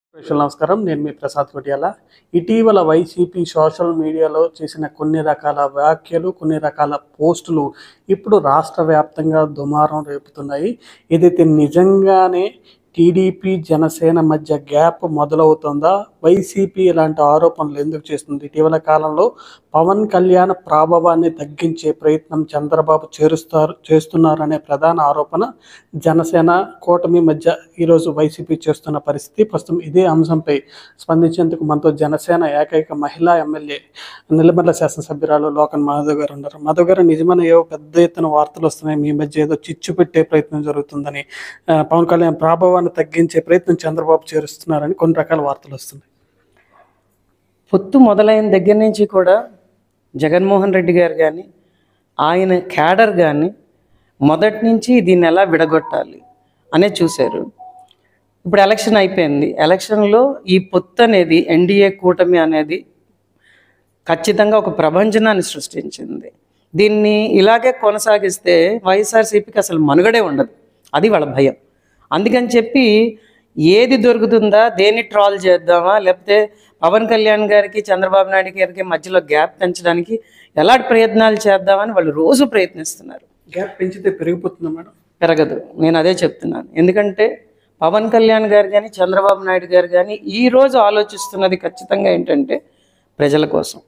Special నమస్కారం నేను మీ ప్రసాద్ కొటియాల ఇటీవల వైసీపీ సోషల్ మీడియాలో చేసిన కొన్ని రకాల వ్యాఖ్యలు కొన్ని రకాల పోస్టులు ఇప్పుడు రాష్ట్ర వ్యాప్తంగా దుమారం రేపుతున్నాయి ఏదైతే నిజంగానే టీడీపీ జనసేన మధ్య గ్యాప్ మొదలవుతుందా వైసీపీ ఇలాంటి ఆరోపణలు ఎందుకు చేస్తుంది ఇటీవల కాలంలో పవన్ కళ్యాణ్ ప్రాభవాన్ని తగ్గించే ప్రయత్నం చంద్రబాబు చేరుస్తారు చేస్తున్నారనే ప్రధాన ఆరోపణ జనసేన కూటమి మధ్య ఈరోజు వైసీపీ చేస్తున్న పరిస్థితి ప్రస్తుతం ఇదే అంశంపై స్పందించేందుకు మనతో జనసేన ఏకైక మహిళా ఎమ్మెల్యే నిలమర్ల శాసనసభ్యురాలు లోకన్ మాధవ్ గారు ఉన్నారు మాధవ్ గారు నిజమైన ఏవో పెద్ద ఎత్తున వార్తలు వస్తున్నాయి మీ మధ్య ఏదో చిచ్చు పెట్టే ప్రయత్నం జరుగుతుందని ఆ, పవన్ కళ్యాణ్ ప్రాభవాన్ని తగ్గించే ప్రయత్నం చంద్రబాబు చేస్తున్నారని కొన్ని రకాల వార్తలు వస్తున్నాయి పొత్తు మొదలైన దగ్గర నుంచి కూడా జగన్మోహన్ రెడ్డి గారు కానీ ఆయన క్యాడర్ కానీ మొదటి నుంచి దీన్ని ఎలా విడగొట్టాలి అనే చూశారు ఇప్పుడు ఎలక్షన్ అయిపోయింది ఎలక్షన్లో ఈ పొత్తు అనేది ఎన్డీఏ కూటమి అనేది ఖచ్చితంగా ఒక ప్రభంజనాన్ని సృష్టించింది దీన్ని ఇలాగే కొనసాగిస్తే వైఎస్ఆర్సీపీకి అసలు మనుగడే ఉండదు అది వాళ్ళ భయం అందుకని చెప్పి ఏది దొరుకుతుందా దేన్ని ట్రాల్ చేద్దామా లేకపోతే పవన్ కళ్యాణ్ గారికి చంద్రబాబు నాయుడు గారికి మధ్యలో గ్యాప్ పెంచడానికి ఎలాంటి ప్రయత్నాలు చేద్దామని వాళ్ళు రోజు ప్రయత్నిస్తున్నారు గ్యాప్ పెంచితే పెరిగిపోతుందా మేడం పెరగదు నేను అదే చెప్తున్నాను ఎందుకంటే పవన్ కళ్యాణ్ గారు కానీ చంద్రబాబు నాయుడు గారు కానీ ఈ రోజు ఆలోచిస్తున్నది ఖచ్చితంగా ఏంటంటే ప్రజల కోసం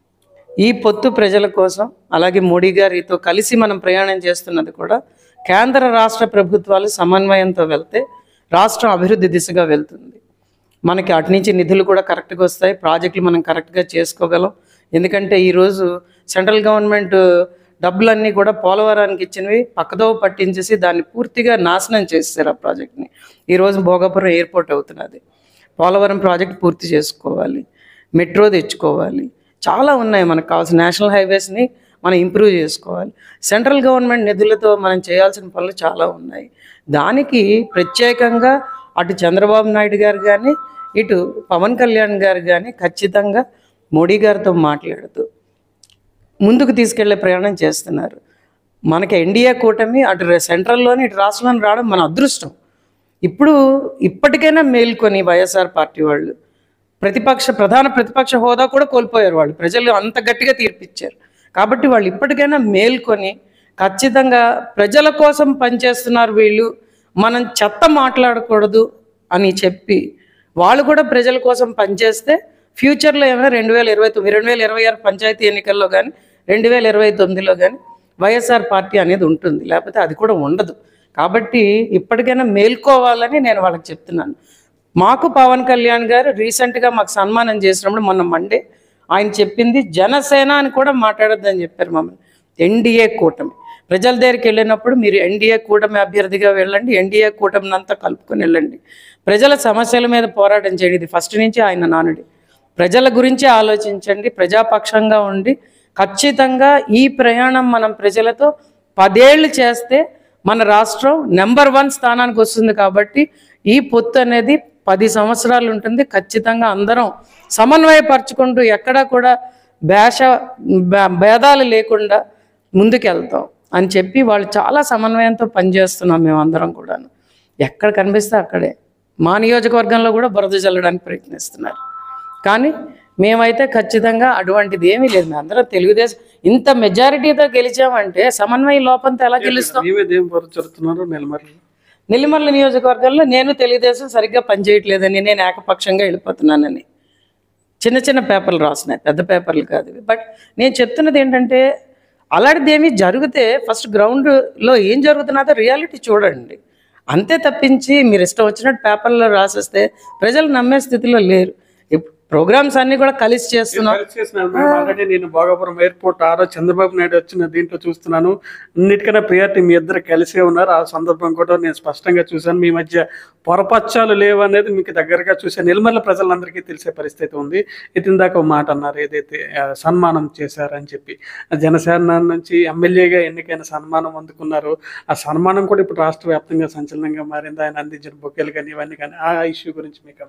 ఈ పొత్తు ప్రజల కోసం అలాగే మోడీ గారితో కలిసి మనం ప్రయాణం చేస్తున్నది కూడా కేంద్ర రాష్ట్ర ప్రభుత్వాలు సమన్వయంతో వెళ్తే రాష్ట్రం అభివృద్ధి దిశగా వెళ్తుంది మనకి అటు నుంచి నిధులు కూడా కరెక్ట్గా వస్తాయి ప్రాజెక్టులు మనం కరెక్ట్గా చేసుకోగలం ఎందుకంటే ఈరోజు సెంట్రల్ గవర్నమెంట్ డబ్బులన్నీ కూడా పోలవరానికి ఇచ్చినవి పక్కదో పట్టించేసి దాన్ని పూర్తిగా నాశనం చేసేసారు ఆ ప్రాజెక్ట్ని ఈరోజు భోగాపురం ఎయిర్పోర్ట్ అవుతున్నది పోలవరం ప్రాజెక్ట్ పూర్తి చేసుకోవాలి మెట్రో తెచ్చుకోవాలి చాలా ఉన్నాయి మనకు కావాల్సిన నేషనల్ హైవేస్ని మనం ఇంప్రూవ్ చేసుకోవాలి సెంట్రల్ గవర్నమెంట్ నిధులతో మనం చేయాల్సిన పనులు చాలా ఉన్నాయి దానికి ప్రత్యేకంగా అటు చంద్రబాబు నాయుడు గారు కానీ ఇటు పవన్ కళ్యాణ్ గారు కానీ ఖచ్చితంగా మోడీ గారితో మాట్లాడుతూ ముందుకు తీసుకెళ్లే ప్రయాణం చేస్తున్నారు మనకి ఎన్డీఏ కూటమి అటు రే- సెంట్రల్లోని ఇటు రాష్ట్రంలోని రావడం మన అదృష్టం ఇప్పుడు ఇప్పటికైనా మేల్కొని వైఎస్ఆర్ పార్టీ వాళ్ళు ప్రతిపక్ష ప్రధాన ప్రతిపక్ష హోదా కూడా కోల్పోయారు వాళ్ళు ప్రజలు అంత గట్టిగా తీర్పిచ్చారు కాబట్టి వాళ్ళు ఇప్పటికైనా మేల్కొని ఖచ్చితంగా ప్రజల కోసం పనిచేస్తున్నారు వీళ్ళు మనం చెత్త మాట్లాడకూడదు అని చెప్పి వాళ్ళు కూడా ప్రజల కోసం పనిచేస్తే ఫ్యూచర్లో ఏమైనా రెండు వేల ఇరవై తొమ్మిది రెండు వేల ఇరవై ఆరు పంచాయతీ ఎన్నికల్లో కానీ రెండు వేల ఇరవై తొమ్మిదిలో కానీ వైఎస్ఆర్ పార్టీ అనేది ఉంటుంది లేకపోతే అది కూడా ఉండదు కాబట్టి ఇప్పటికైనా మేల్కోవాలని నేను వాళ్ళకి చెప్తున్నాను మాకు పవన్ కళ్యాణ్ గారు రీసెంట్గా మాకు సన్మానం చేసినప్పుడు మొన్న మండే ఆయన చెప్పింది జనసేన అని కూడా మాట్లాడొద్దని చెప్పారు మమ్మల్ని ఎన్డీఏ కూటమి ప్రజల దగ్గరికి వెళ్ళినప్పుడు మీరు ఎన్డీఏ కూటమి అభ్యర్థిగా వెళ్ళండి ఎన్డీఏ కూటమిని అంతా కలుపుకొని వెళ్ళండి ప్రజల సమస్యల మీద పోరాటం చేయండి ఇది ఫస్ట్ నుంచి ఆయన నానుడి ప్రజల గురించి ఆలోచించండి ప్రజాపక్షంగా ఉండి ఖచ్చితంగా ఈ ప్రయాణం మనం ప్రజలతో పదేళ్ళు చేస్తే మన రాష్ట్రం నెంబర్ వన్ స్థానానికి వస్తుంది కాబట్టి ఈ పొత్తు అనేది పది సంవత్సరాలు ఉంటుంది ఖచ్చితంగా అందరం సమన్వయపరచుకుంటూ ఎక్కడా కూడా భేష భే- భేదాలు లేకుండా ముందుకెళ్తాం అని చెప్పి వాళ్ళు చాలా సమన్వయంతో పనిచేస్తున్నాం మేమందరం కూడాను ఎక్కడ కనిపిస్తే అక్కడే మా నియోజకవర్గంలో కూడా బురద చల్లడానికి ప్రయత్నిస్తున్నారు కానీ మేమైతే ఖచ్చితంగా అటువంటిది ఏమీ లేదు మేము అందరం తెలుగుదేశం ఇంత మెజారిటీతో గెలిచామంటే సమన్వయ లోపంతో ఎలా గెలుస్తాం మీవే దేం జరుగుతున్నారు నిలమర్లు నెల్లిమర్ల నియోజకవర్గంలో నేను తెలుగుదేశం సరిగ్గా పనిచేయట్లేదని నేను ఏకపక్షంగా వెళ్ళిపోతున్నానని చిన్న చిన్న పేపర్లు రాసినాయి పెద్ద పేపర్లు కాదు ఇవి. బట్ నేను చెప్తున్నది ఏంటంటే అలాంటిది ఏమి జరిగితే ఫస్ట్ గ్రౌండ్లో ఏం జరుగుతున్నదో రియాలిటీ చూడండి అంతే తప్పించి మీరు ఇష్టం వచ్చినట్టు పేపర్లో రాసేస్తే ప్రజలు నమ్మే స్థితిలో లేరు ప్రోగ్రామ్స్ అన్నీ కూడా కలిసి చేస్తున్నాం కలిసి చేసినారు మేడం. ఆల్రెడీ నేను భోగాపురం ఎయిర్పోర్ట్ ఆరో చంద్రబాబు నాయుడు వచ్చిన దీంట్లో చూస్తున్నాను అన్నిటికన్నా ప్రియారిటీ మీ ఇద్దరు కలిసే ఉన్నారు ఆ సందర్భం కూడా నేను స్పష్టంగా చూశాను మీ మధ్య పొరపచ్చాలు లేవు అనేది మీకు దగ్గరగా చూశాను నిలమల్ల ప్రజలందరికీ తెలిసే పరిస్థితి ఉంది ఇది ఇందాక ఒక మాట అన్నారు ఏదైతే ఆ, సన్మానం చేశారని చెప్పి ఆ జనసేన నుంచి ఎమ్మెల్యేగా ఎన్నికైన సన్మానం అందుకున్నారు ఆ సన్మానం కూడా ఇప్పుడు రాష్ట్ర వ్యాప్తంగా సంచలనంగా మారింది ఆయన అందించిన బొకేలు కానీ ఇవన్నీ కానీ ఆ ఇష్యూ గురించి మీకు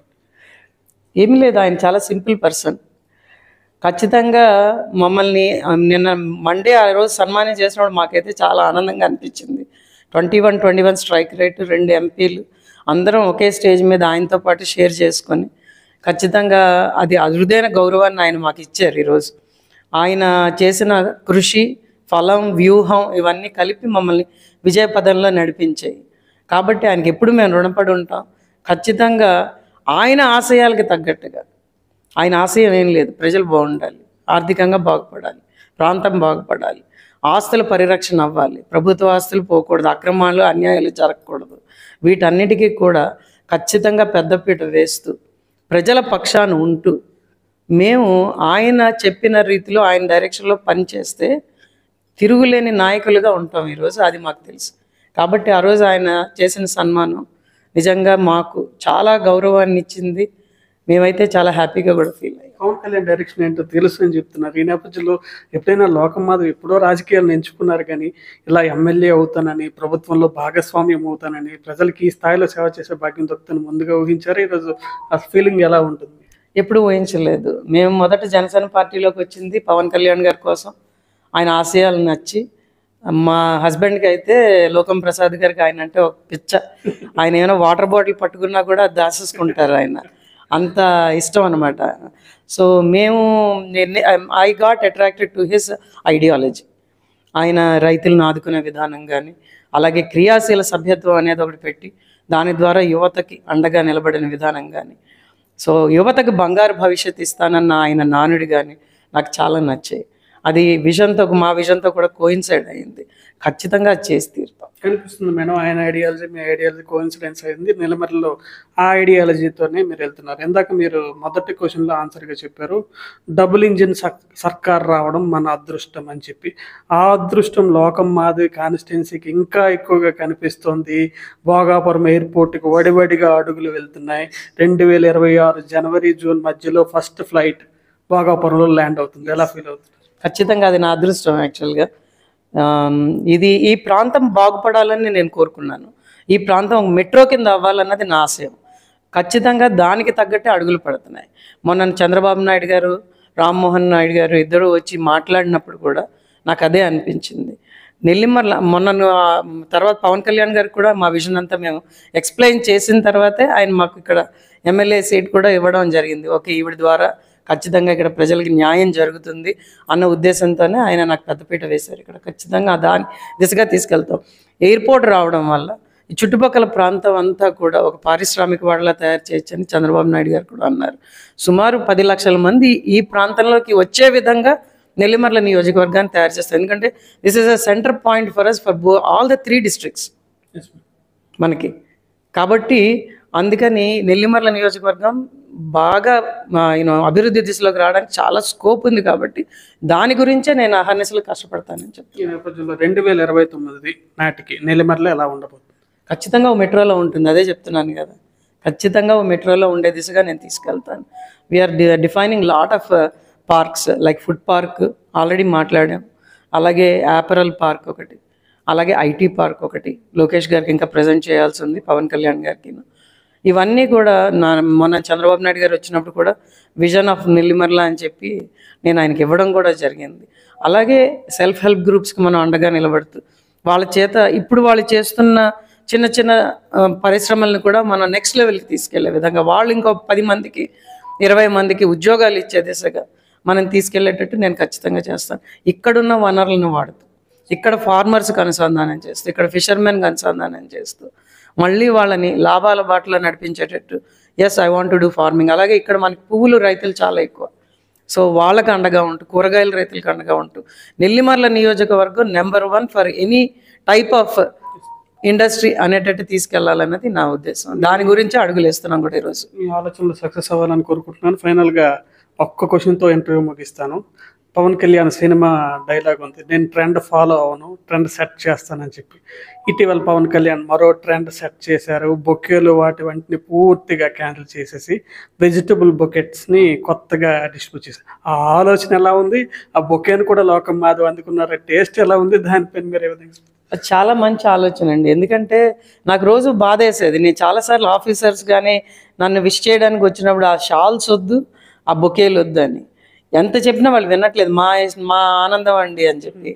ఏమీ లేదు ఆయన చాలా సింపుల్ పర్సన్ ఖచ్చితంగా మమ్మల్ని ఆ, నిన్న మండే ఆ రోజు సన్మానం చేసినప్పుడు మాకైతే చాలా ఆనందంగా అనిపించింది twenty one twenty one strike rate రెండు ఎంపీలు అందరం ఒకే స్టేజ్ మీద ఆయనతో పాటు షేర్ చేసుకొని ఖచ్చితంగా అది అరుదైన గౌరవాన్ని ఆయన మాకు ఇచ్చారు ఈరోజు ఆయన చేసిన కృషి ఫలం వ్యూహం ఇవన్నీ కలిపి మమ్మల్ని విజయ పదంలో నడిపించాయి కాబట్టి ఆయనకి ఎప్పుడు మేము రుణపడి ఉంటాం ఖచ్చితంగా ఆయన ఆశయాలకి తగ్గట్టుగా ఆయన ఆశయం ఏం లేదు ప్రజలు బాగుండాలి ఆర్థికంగా బాగుపడాలి ప్రాంతం బాగుపడాలి ఆస్తుల పరిరక్షణ అవ్వాలి ప్రభుత్వ ఆస్తులు పోకూడదు అక్రమాలు అన్యాయాలు జరగకూడదు వీటన్నిటికీ కూడా ఖచ్చితంగా పెద్దపీట వేస్తూ ప్రజల పక్షాన ఉంటూ మేము ఆయన చెప్పిన రీతిలో ఆయన డైరెక్షన్లో పనిచేస్తే తిరుగులేని నాయకులుగా ఉంటాం ఈరోజు అది మాకు తెలుసు కాబట్టి ఆ రోజు ఆయన చేసిన సన్మానం నిజంగా మాకు చాలా గౌరవాన్ని ఇచ్చింది మేమైతే చాలా హ్యాపీగా కూడా ఫీల్ అయ్యాం పవన్ కళ్యాణ్ డైరెక్షన్ ఏంటో తెలుసు అని చెప్తున్నారు ఈ నేపథ్యంలో ఎప్పుడైనా లోకం మాధవ్ ఎప్పుడో రాజకీయాలను ఎంచుకున్నారు కానీ ఇలా ఎమ్మెల్యే అవుతానని ప్రభుత్వంలో భాగస్వామ్యం అవుతానని ప్రజలకి ఈ స్థాయిలో సేవ చేసే భాగ్యం దొరుకుతాను ముందుగా ఊహించారు ఈరోజు ఆ ఫీలింగ్ ఎలా ఉంటుంది ఎప్పుడు ఊహించలేదు మేము మొదట జనసేన పార్టీలోకి వచ్చింది పవన్ కళ్యాణ్ గారి కోసం ఆయన ఆశయాలు నచ్చి మా హస్బెండ్కి అయితే లోకం ప్రసాద్ గారికి ఆయన అంటే ఒక పిచ్చ ఆయన ఏమైనా వాటర్ బాటిల్ పట్టుకున్నా కూడా అది దాసేసుకుంటారు ఆయన అంత ఇష్టం అనమాట సో మేము I got attracted to his ideology ఆయన రైతులను ఆదుకునే విధానం కానీ అలాగే క్రియాశీల సభ్యత్వం అనేది ఒకటి పెట్టి దాని ద్వారా యువతకి అండగా నిలబడిన విధానం కానీ సో యువతకు బంగారు భవిష్యత్ ఇస్తానన్న ఆయన నానుడి కానీ నాకు చాలా నచ్చాయి అది విజన్తో మా విజన్తో కూడా కోయిన్సైడ్ అయింది ఖచ్చితంగా అది చేసి తీరుతాం కనిపిస్తుంది మేడం ఆయన ఐడియాలజీ మీ ఐడియాలజీ కోఇన్సిడెన్స్ అయింది నిలమరలో ఆ ఐడియాలజీతోనే మీరు వెళ్తున్నారు ఇందాక మీరు మొదటి క్వశ్చన్లో ఆన్సర్గా చెప్పారు డబుల్ ఇంజిన్ సర్- సర్కార్ రావడం మన అదృష్టం అని చెప్పి ఆ అదృష్టం లోకం మాది కాన్స్టిట్యున్సీకి ఇంకా ఎక్కువగా కనిపిస్తోంది భోగాపురం ఎయిర్పోర్ట్కి వడివడిగా అడుగులు వెళ్తున్నాయి రెండు వేల ఇరవై ఆరు జనవరి జూన్ మధ్యలో ఫస్ట్ ఫ్లైట్ భోగాపురంలో ల్యాండ్ అవుతుంది ఎలా ఫీల్ అవుతుంది ఖచ్చితంగా అది నా అదృష్టం యాక్చువల్గా ఆమ్, ఇది ఈ ప్రాంతం బాగుపడాలని నేను కోరుకున్నాను ఈ ప్రాంతం ఒక మెట్రో కింద అవ్వాలన్నది నా ఆశయం ఖచ్చితంగా దానికి తగ్గట్టే అడుగులు పడుతున్నాయి మొన్న చంద్రబాబు నాయుడు గారు రామ్మోహన్ నాయుడు గారు ఇద్దరు వచ్చి మాట్లాడినప్పుడు కూడా నాకు అదే అనిపించింది నెల్లిమర్ల మొన్న ను- ఆ తర్వాత పవన్ కళ్యాణ్ గారికి కూడా మా విజన్ అంతా మేము ఎక్స్ప్లెయిన్ చేసిన తర్వాతే ఆయన మాకు ఇక్కడ ఎమ్మెల్యే సీట్ కూడా ఇవ్వడం జరిగింది ఓకే ఈవిడ ద్వారా ఖచ్చితంగా ఇక్కడ ప్రజలకి న్యాయం జరుగుతుంది అన్న ఉద్దేశంతోనే ఆయన నాకు పెద్దపీట వేశారు ఇక్కడ ఖచ్చితంగా దాని దిశగా తీసుకెళ్తాం ఎయిర్పోర్ట్ రావడం వల్ల ఈ చుట్టుపక్కల ప్రాంతం అంతా కూడా ఒక పారిశ్రామిక వాడలా తయారు చేయొచ్చని చంద్రబాబు నాయుడు గారు కూడా అన్నారు సుమారు పది లక్షల మంది ఈ ప్రాంతంలోకి వచ్చే విధంగా నెల్లిమర్ల నియోజకవర్గాన్ని తయారు చేస్తారు ఎందుకంటే this is a centre point for us for all the three districts మనకి కాబట్టి అందుకని నెల్లిమర్ల నియోజకవర్గం బాగా యూనో అభివృద్ధి దిశలోకి రావడానికి చాలా స్కోప్ ఉంది కాబట్టి దాని గురించే నేను అహర్నిశలు కష్టపడతానని చెప్తాను ఈ నేపథ్యంలో రెండు వేల ఇరవై తొమ్మిది నాటికి నెల్లిమర్ల ఎలా ఉండబోతుంది ఖచ్చితంగా ఓ మెట్రోలో ఉంటుంది అదే చెప్తున్నాను కదా ఖచ్చితంగా ఓ మెట్రోలో ఉండే దిశగా నేను తీసుకెళ్తాను we're defining lot of parks like food park already మాట్లాడాం అలాగే యాపరల్ పార్క్ ఒకటి అలాగే ఐటీ పార్క్ ఒకటి లోకేష్ గారికి ఇంకా ప్రజెంట్ చేయాల్సి ఉంది పవన్ కళ్యాణ్ గారికి ఇవన్నీ కూడా నా మొన్న చంద్రబాబు నాయుడు గారు వచ్చినప్పుడు కూడా విజన్ ఆఫ్ నెల్లిమర్ల అని చెప్పి నేను ఆయనకి ఇవ్వడం కూడా జరిగింది అలాగే సెల్ఫ్ హెల్ప్ గ్రూప్స్కి మనం అండగా నిలబడుతూ వాళ్ళ చేత ఇప్పుడు వాళ్ళు చేస్తున్న చిన్న చిన్న ఆ, పరిశ్రమలను కూడా మనం నెక్స్ట్ లెవెల్కి తీసుకెళ్లే విధంగా వాళ్ళు ఇంకో పది మందికి ఇరవై మందికి ఉద్యోగాలు ఇచ్చే దిశగా మనం తీసుకెళ్లేటట్టు నేను ఖచ్చితంగా చేస్తాను ఇక్కడున్న వనరులను వాడుతూ ఇక్కడ ఫార్మర్స్కి అనుసంధానం చేస్తూ ఇక్కడ ఫిషర్మెన్కి అనుసంధానం చేస్తూ మళ్ళీ వాళ్ళని లాభాల బాటలో నడిపించేటట్టు yes I want to do farming అలాగే ఇక్కడ మనకి పువ్వులు రైతులు చాలా ఎక్కువ సో వాళ్ళకి అండగా ఉంటూ కూరగాయల రైతులకు అండగా ఉంటూ నెల్లిమర్ల నియోజకవర్గం number one for any type of industry అనేటట్టు తీసుకెళ్లాలన్నది నా ఉద్దేశం దాని గురించి అడుగులు వేస్తున్నాం కూడా ఈరోజు మీ ఆలోచనలు సక్సెస్ అవ్వాలని కోరుకుంటున్నాను ఫైనల్గా ఒక్క క్వశ్చన్తో ఇంటర్వ్యూ ముగిస్తాను పవన్ కళ్యాణ్ సినిమా డైలాగ్ ఉంది నేను ట్రెండ్ ఫాలో అవను ట్రెండ్ సెట్ చేస్తానని చెప్పి ఇటీవల పవన్ కళ్యాణ్ మరో ట్రెండ్ సెట్ చేశారు బొకేలు వాటి వంటిని పూర్తిగా క్యాన్సిల్ చేసేసి వెజిటబుల్ బొకెట్స్ని కొత్తగా డిస్ట్రిబ్యూట్ చేశారు ఆ ఆలోచన ఎలా ఉంది ఆ బొకేని కూడా లోకం మాధవ్ అందుకున్నారు టేస్ట్ ఎలా ఉంది దానిపైన మీరు ఏ విధంగా అది చాలా మంచి ఆలోచన అండి ఎందుకంటే నాకు రోజు బాధ వేసేది నేను చాలాసార్లు ఆఫీసర్స్ కానీ నన్ను విష్ చేయడానికి వచ్చినప్పుడు ఆ షాల్స్ వద్దు ఆ బొకేలు వద్దు అని ఎంత చెప్పినా వాళ్ళు వినట్లేదు మా మా ఆనందం అండి అని చెప్పి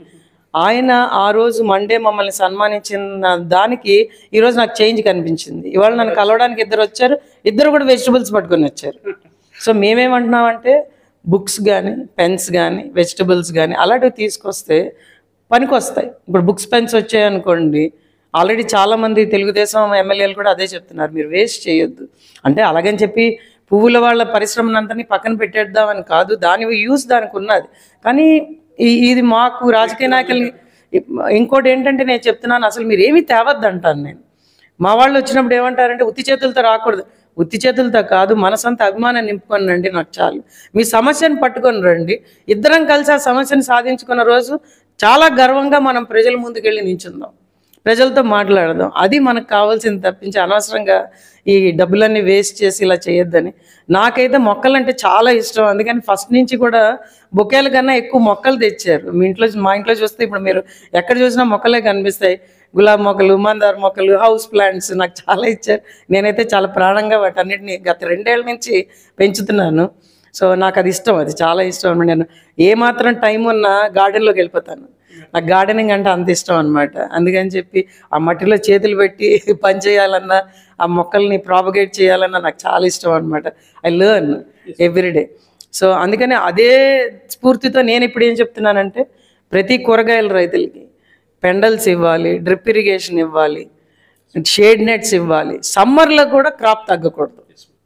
ఆయన ఆ రోజు మండే మమ్మల్ని సన్మానించిన దానికి ఈరోజు నాకు చేంజ్ కనిపించింది ఇవాళ నన్ను కలవడానికి ఇద్దరు వచ్చారు ఇద్దరు కూడా వెజిటబుల్స్ పట్టుకొని వచ్చారు సో మేమేమంటున్నామంటే బుక్స్ కానీ పెన్స్ కానీ వెజిటబుల్స్ కానీ అలాంటివి తీసుకొస్తే పనికి వస్తాయి ఇప్పుడు బుక్స్ పెన్స్ వచ్చాయనుకోండి ఆల్రెడీ చాలామంది తెలుగుదేశం ఎమ్మెల్యేలు కూడా అదే చెప్తున్నారు మీరు వేస్ట్ చేయొద్దు అంటే అలాగని చెప్పి పువ్వుల వాళ్ళ పరిశ్రమనంతని పక్కన పెట్టేద్దామని కాదు దాని యూస్ దానికి ఉన్నది కానీ ఈ- ఇది మాకు రాజకీయ నాయకుల్ని ఇంకోటి ఏంటంటే నేను చెప్తున్నాను అసలు మీరు ఏమీ తేవద్దు అంటాను నేను మా వాళ్ళు వచ్చినప్పుడు ఏమంటారంటే ఉత్తి చేతులతో రాకూడదు ఉత్తి చేతులతో కాదు మనసంత అభిమానం నింపుకొని రండి నాకు చాలు మీ సమస్యను పట్టుకొని రండి ఇద్దరం కలిసి ఆ సమస్యను సాధించుకున్న రోజు చాలా గర్వంగా మనం ప్రజల ముందుకెళ్ళి నించుందాం ప్రజలతో మాట్లాడదాం అది మనకు కావాల్సింది తప్పించి అనవసరంగా ఈ డబ్బులన్నీ వేస్ట్ చేసి ఇలా చేయొద్దని నాకైతే మొక్కలంటే చాలా ఇష్టం అందుకని ఫస్ట్ నుంచి కూడా బొకేల కన్నా ఎక్కువ మొక్కలు తెచ్చారు మీ ఇంట్లో మా ఇంట్లో చూస్తే ఇప్పుడు మీరు ఎక్కడ చూసినా మొక్కలే కనిపిస్తాయి గులాబీ మొక్కలు మందార మొక్కలు హౌస్ ప్లాంట్స్ నాకు చాలా ఇచ్చారు నేనైతే చాలా ప్రాణంగా వాటన్నిటిని గత రెండేళ్ల నుంచి పెంచుతున్నాను సో నాకు అది ఇష్టం అది చాలా ఇష్టం అనమాట నేను ఏ మాత్రం టైం ఉన్నా గార్డెన్లోకి వెళ్ళిపోతాను నాకు గార్డెనింగ్ అంటే అంత ఇష్టం అనమాట అందుకని చెప్పి ఆ మట్టిలో చేతులు పెట్టి పని చేయాలన్నా ఆ మొక్కల్ని ప్రాపగేట్ చేయాలన్నా నాకు చాలా ఇష్టం అనమాట ఐ లెర్న్ ఎవ్రీడే సో అందుకని అదే స్ఫూర్తితో నేను ఇప్పుడు ఏం చెప్తున్నానంటే ప్రతి కూరగాయల రైతులకి పెండల్స్ ఇవ్వాలి డ్రిప్ ఇరిగేషన్ ఇవ్వాలి షేడ్ నెట్స్ ఇవ్వాలి సమ్మర్లో కూడా క్రాప్ తగ్గకూడదు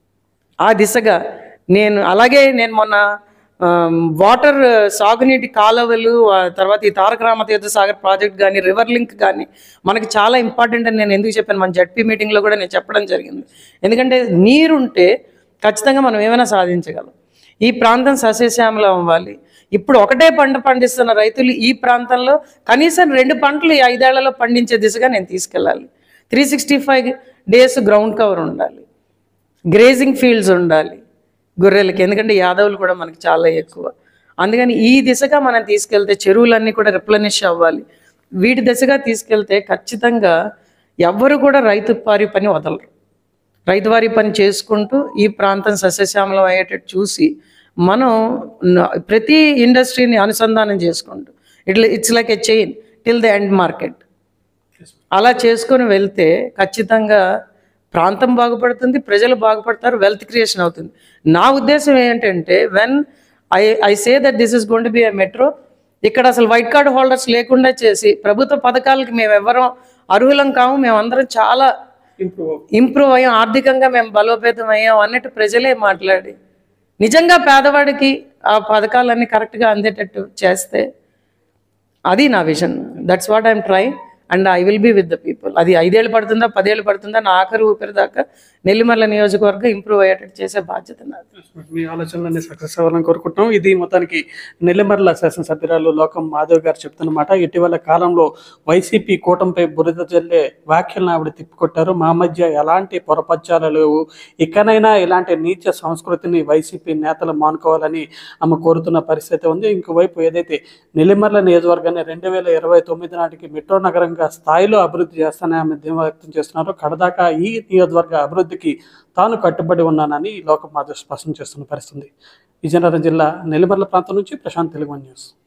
ఆ దిశగా నేను అలాగే నేను మొన్న ఆమ్, వాటర్ సాగునీటి కాలువలు ఆ తర్వాత ఈ తారక రామతీర్థ సాగర్ ప్రాజెక్ట్ కానీ రివర్ లింక్ కానీ మనకి చాలా ఇంపార్టెంట్ అని నేను ఎందుకు చెప్పాను మన జడ్పీ మీటింగ్లో కూడా నేను చెప్పడం జరిగింది ఎందుకంటే నీరుంటే ఖచ్చితంగా మనం ఏమైనా సాధించగలం ఈ ప్రాంతం సస్యశ్యామలం అవ్వాలి ఇప్పుడు ఒకటే పంట పండిస్తున్న రైతులు ఈ ప్రాంతంలో కనీసం రెండు పంటలు ఈ ఐదేళ్లలో పండించే దిశగా నేను తీసుకెళ్ళాలి three sixty five days ground cover ఉండాలి గ్రేజింగ్ ఫీల్డ్స్ ఉండాలి గొర్రెలకి ఎందుకంటే యాదవులు కూడా మనకి చాలా ఎక్కువ అందుకని ఈ దిశగా మనం తీసుకెళ్తే చెరువులన్నీ కూడా రిప్లనిష్ అవ్వాలి వీటి దిశగా తీసుకెళ్తే ఖచ్చితంగా ఎవ్వరు కూడా రైతు వారి పని వదలరు రైతువారి పని చేసుకుంటూ ఈ ప్రాంతం సస్యశ్యామలం అయ్యేటట్టు చూసి మనం న- ప్రతి ఇండస్ట్రీని అనుసంధానం చేసుకుంటూ ఇట్లా it's like a chain till the end market అలా చేసుకొని వెళ్తే ఖచ్చితంగా ప్రాంతం బాగుపడుతుంది ప్రజలు బాగుపడతారు వెల్త్ క్రియేషన్ అవుతుంది నా ఉద్దేశం ఏంటంటే when I I say that this is gonna be a ఎ మెట్రో ఇక్కడ అసలు వైట్ కార్డ్ హోల్డర్స్ లేకుండా చేసి ప్రభుత్వ పథకాలకి మేము ఎవరం అర్హులం కాము మేమందరం చాలా ఇంప్రూవ్ ఇంప్రూవ్ అయ్యాం ఆర్థికంగా మేము బలోపేతం అయ్యాం అన్నట్టు ప్రజలే మాట్లాడి నిజంగా పేదవాడికి ఆ పథకాలన్నీ కరెక్ట్గా అందేటట్టు చేస్తే అది నా vision that's what I'm try and I will be with the people అది ఐదేళ్ళు పడుతుందా పదేళ్ళు పడుతుందా నా ఆఖరి ఊపిరి దాకా నెల్లిమర్ల నియోజకవర్గం ఇంప్రూవ్ అయ్యేటట్టు చేసే బాధ్యత నాది మీ ఆలోచనలన్నీ సక్సెస్ అవ్వాలని కోరుకుంటున్నాం ఇది మొత్తానికి నెల్లిమర్ల శాసనసభ్యురాలు లోకం మాధవ్ గారు చెప్తున్నమాట ఇటీవల కాలంలో వైసీపీ కూటమిపై బురద జల్లే వ్యాఖ్యలను ఆవిడ తిప్పికొట్టారు మా మధ్య ఎలాంటి పొరపచ్చాలు లేవు ఇకనైనా ఇలాంటి నీచ సంస్కృతిని వైసీపీ నేతలు మానుకోవాలని ఆమె కోరుతున్న పరిస్థితి ఉంది ఇంకోవైపు ఏదైతే నెల్లిమర్ల నియోజకవర్గాన్ని రెండు వేల ఇరవై తొమ్మిది నాటికి మెట్రో నగరంగా స్థాయిలో అభివృద్ధి చేస్తానని ఆమె ధీమా వ్యక్తం చేస్తున్నారు కడదాకా ఈ నియోజకవర్గ అభివృద్ధికి తాను కట్టుబడి ఉన్నానని లోకం మాధవ్ స్పష్టం చేస్తున్న పరిస్థితి విజయనగరం జిల్లా నెల్లిమర్ల ప్రాంతం నుంచి ప్రశాంత్ తెలుగు న్యూస్